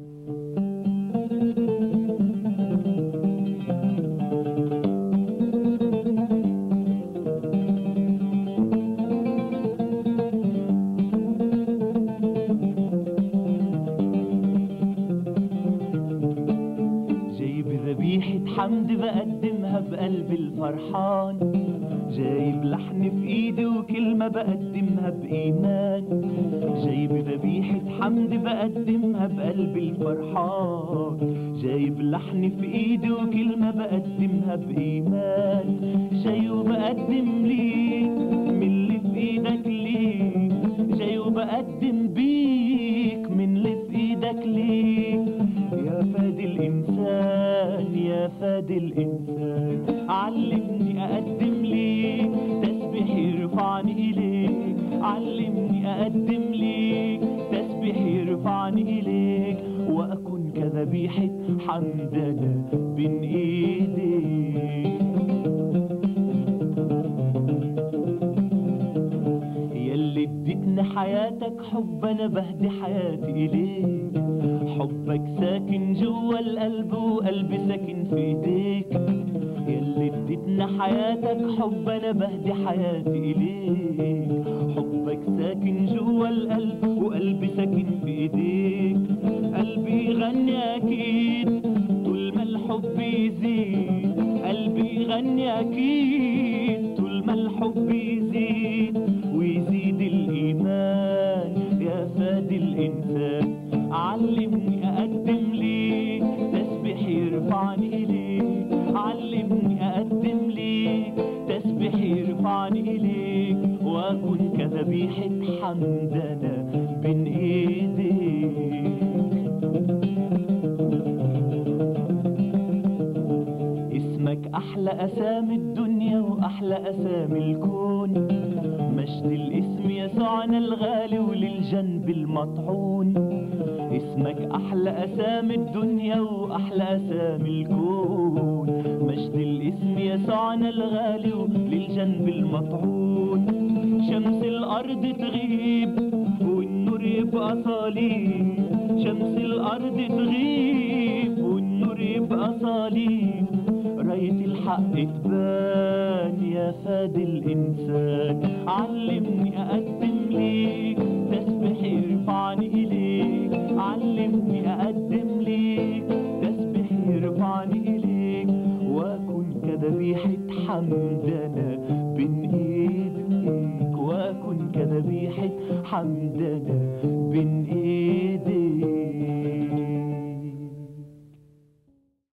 جايب ذبيحة حمد بقدمها بقلب الفرحان جايب لحن في ايدي وكلمة بقدمها بإيمان جايب ذبيحة حمد بقدمها بقلب الفرحان جايب لحن في ايدي وكلمة بقدمها بإيمان جاي وبقدم ليك من اللي في ايدك ليك جاي وبقدم بيك من اللي في ايدك ليك يا فادي الإنسان يا فادي الإنسان علمني أقدم ليك تسبح يرفعني إليك علمني أقدم ليك تسبح يرفعني إليك وأكون كذبيحة حمدنا بين إيديك يلي اديتني حياتك حب انا بهدي حياتي اليك حبك ساكن جوا القلب وقلبي ساكن في ايديك يلي اديتني حياتك حب انا بهدي حياتي اليك حبك ساكن جوا القلب وقلبي ساكن في ايديك قلبي يغني اكيد طول ما الحب يزيد قلبي يغني اكيد طول ما الحب يزيد ويزيد الايمان يا فادي الانسان علمني اقدم ليك تسبح يرفعني اليك علمني اقدم ليك تسبح يرفعني اليك واكون كذبيحة حمدنا بين ايديك اسمك احلى اسامي الدنيا واحلى اسامي الكون مجد الاسم يسوعنا الغالي وللجنب المطعون اسمك احلى اسامي الدنيا واحلى اسامي الكون مجد الاسم يسوعنا الغالي وللجنب المطعون شمس الارض تغيب والنور يبقى صليب شمس الارض تغيب والنور يبقى صليب راية الحق تبان يا فادي الإنسان علمني أقدم ليك تسبح يرفعني إليك علمني أقدم ليك تسبح يرفعني إليك وأكون كذبيحة حمدنا بين إيديك وأكون كذبيحة حمدنا بين إيديك